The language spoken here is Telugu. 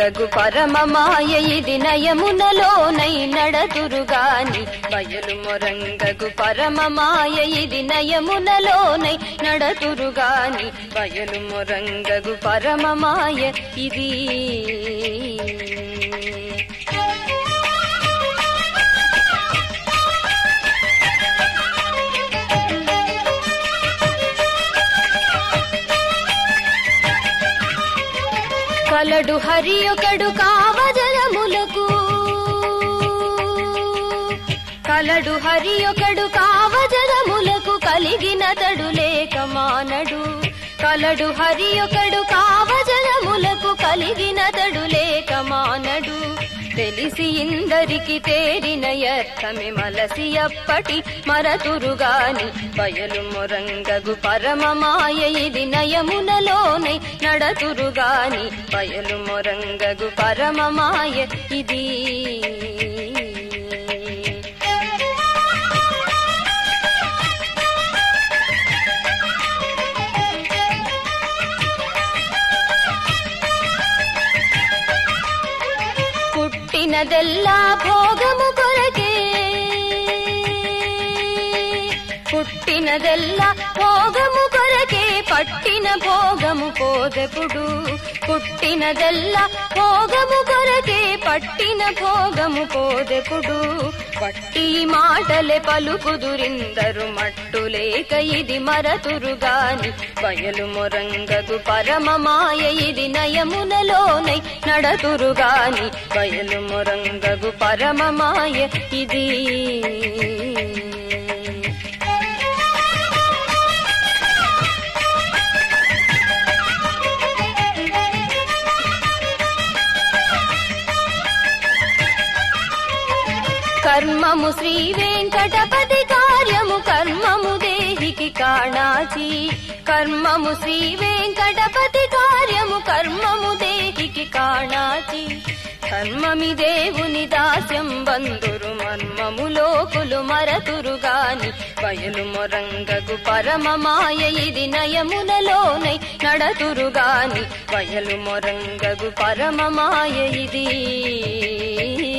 మొరంగగు పరమమాయ ఇది నయమునలోనై నడతురుగాని బయలు మొరంగగు పరమమాయ ఇది నయమునలోనై నడతురుగాని బయలు మొరంగగు పరమమాయ ఇది కలడు హరి ఒకడు కావజనములకు కలడు హరి ఒకడు కావజనములకు కలిగిన తడు లేక మానడు కలడు హరి ఒకడు కావజనములకు కలిగిన తడు లేక మానడు తెలిసి ఇందరికి తేరిన యర్థమి మలసి అప్పటి మరతురుగాని బయలు మొరంగగు పరమమాయ ఇది నయమునలోనై నడతురుగాని బయలు మొరంగగు పరమమాయ ఇది పుట్టినదెల్లా భోగము కొరకే పుట్టినదెల్లా భోగము కొరకే పట్టిన భోగము పోదెపుడు పుట్టినదెల్లా భోగము కొరకే పట్టిన భోగము పోదెపుడు పట్టి మాటలే పలుకుదురిందరు మట్టులేక ఇది మరతురుగాని బయలు మొరంగగు పరమమాయ ఇది నయమునలోనై నడతురుగాని బయలు మొరంగగు పరమమాయ ఇది కర్మము శ్రీ వెంకటపతి కార్యము కర్మము దేహికి కాణాచి కర్మము శ్రీ వెంకటపతి కార్యము కర్మము దేహికి కాణాచి ధర్మమి దేవుని దాస్యం బంధురు మర్మము లోకులు మరతురుగాని బయలు మొరంగగు పరమమాయ ఇది నయమునలోనై నడతురుగాని బయలు మొరంగగు పరమమాయ ఇది